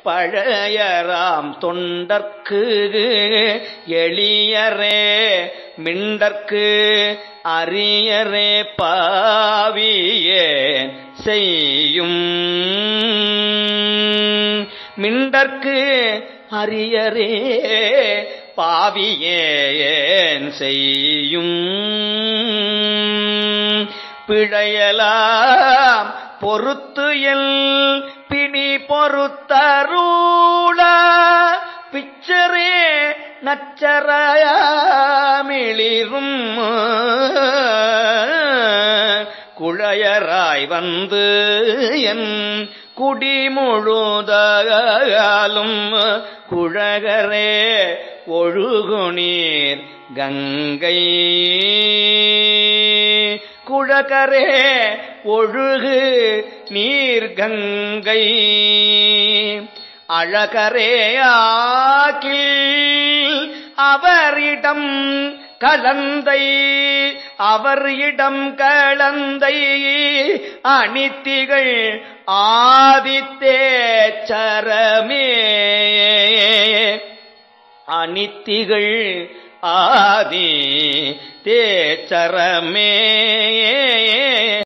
பழையராம் தொண்டர்க்கு எளியரே மிண்டற்கு அரியரே பாவியே செய்யும் மிண்டற்கு அரியரே பாவியேன் செய்யும் பிழையலாம் பொறுத்து எல் பிணி பொறுத்தருள பிச்சரே நச்சரமிளிரும் குழையராய் வந்து என் குடி முழுதாலும் குழகரே ஒழுகுநீர் கங்கை குழகரே ஒழுகு நீர் கங்கை அழகரே ஆக்கில் அவரிடம் கலந்தை அவர் இடம் கலந்தை அனித்திகள் ஆதித்தேச்சரமே அனித்திகள் ஆதி தேச்சரமே